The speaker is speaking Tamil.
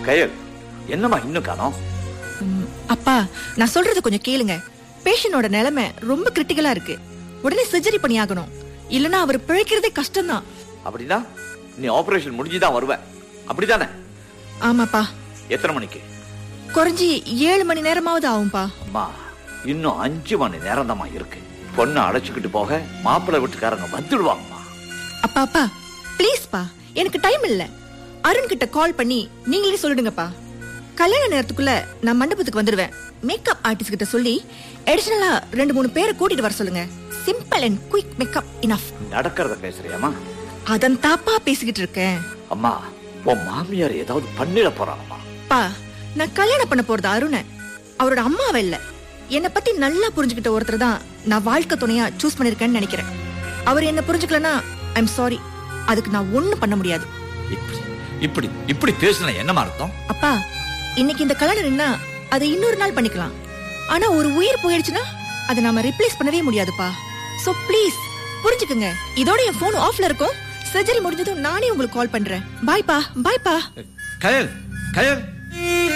கயல் என்னம்மா இன்னும் காணோம் ம், அப்பா நான் சொல்றது கொஞ்சம் கேளுங்க பேஷண்டோட நிலைமை ரொம்ப கிரிட்டிக்கலா இருக்கு உடனே சர்ஜரி பண்ணி ஆகணும் இல்லனா அவர் பிழைக்கிறதே கஷ்டம்தான் அப்படின்னா நீ ஆபரேஷன் முடிஞ்சுதான் வருவ அப்படிதானே ஆமாப்பா எத்தனை மணிக்கு குறைஞ்சி ஏழு மணி நேரமாவது ஆகும்பா அம்மா இன்னும் அஞ்சு மணி நேரம் இருக்கு பொண்ணை அழைச்சுக்கிட்டு போக மாப்பிள்ளை வீட்டுக்காரங்க வந்துடுவாங்கம்மா அப்பா அப்பா ப்ளீஸ் பா எனக்கு டைம் இல்ல அருண் கிட்ட கால் பண்ணி நீங்களே சொல்லிடுங்கப்பா கல்யாண நேரத்துக்குள்ள நான் மண்டபத்துக்கு வந்துடுவேன் மேக்கப் ஆர்டிஸ்ட் கிட்ட சொல்லி அடிஷனலா ரெண்டு மூணு பேரை கூட்டிட்டு வர சொல்லுங்க simple and quick makeup enough நடக்கிறத பேசுறியாம்மா அதன் தாப்பா பேசிக்கிட்டு இருக்கேன் அம்மா உன் மாமியார் ஏதாவது பண்ணிட போறாங்கம்மா பா நான் கல்யாணம் பண்ண போறது அருண அவரோட அம்மாவை இல்ல என்னை பத்தி நல்லா புரிஞ்சுக்கிட்ட ஒருத்தர் தான் நான் வாழ்க்கை துணையா சூஸ் பண்ணிருக்கேன்னு நினைக்கிறேன் அவர் என்ன புரிஞ்சுக்கலனா ஐம் சாரி அதுக்கு நான் ஒண்ணும் பண்ண முடியாது இப்படி இப்படி இப்படி பேசுன என்னமா அர்த்தம் அப்பா இன்னைக்கு இந்த கல்யாணம் நின்னா அதை இன்னொரு நாள் பண்ணிக்கலாம் ஆனா ஒரு உயிர் போயிடுச்சுன்னா அதை நாம ரிப்ளேஸ் பண்ணவே முடியாதுப்பா சோ ப்ளீஸ் புரிஞ்சுக்குங்க இதோட என் போன் ஆஃப்ல இருக்கும் சர்ஜரி முடிஞ்சதும் நானே உங்களுக்கு கால் பண்றேன் பாய்ப்பா பாய்ப்பா கயல் கயல்